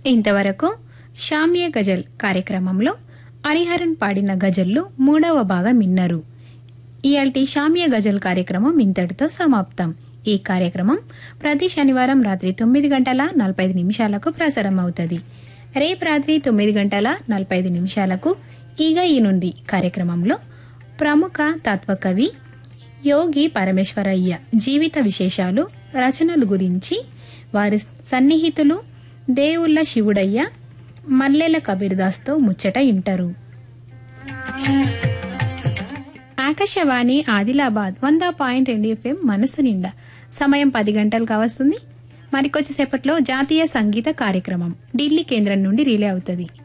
ఇంతవరకు షామ్య గజల్ కార్యక్రమంలో హరిహరన్ పాడిన గజల్లు మూడవ భాగం విన్నారు ఇయాల్టి షామ్య గజల్ కార్యక్రమం ఇంతటితో సమాప్తం ఈ కార్యక్రమం ప్రతి శనివారం రాత్రి తొమ్మిది గంటల నలభై ఐదు నిమిషాలకు ప్రసారం అవుతుంది రేపు రాత్రి తొమ్మిది గంటల నలభై ఐదు నిమిషాలకు ఈగ ఈ నుండి కార్యక్రమంలో ప్రముఖ తత్వకవి యోగి పరమేశ్వరయ్య జీవిత విశేషాలు రచనలు గురించి వారి సన్నిహితులు దేవుళ్ళ శివుడయ్య మల్లెల కబీర్దాస్తో ముచ్చట ఇంటారు ఆకాశవాణి ఆదిలాబాద్ వంద పాయింట్ రెండు ఎఫ్ఎం మనసు నిండా సమయం పది గంటలు కావస్తుంది మరికొద్దిసేపట్లో జాతీయ సంగీత కార్యక్రమం ఢిల్లీ కేంద్రం నుండి రిలే అవుతుంది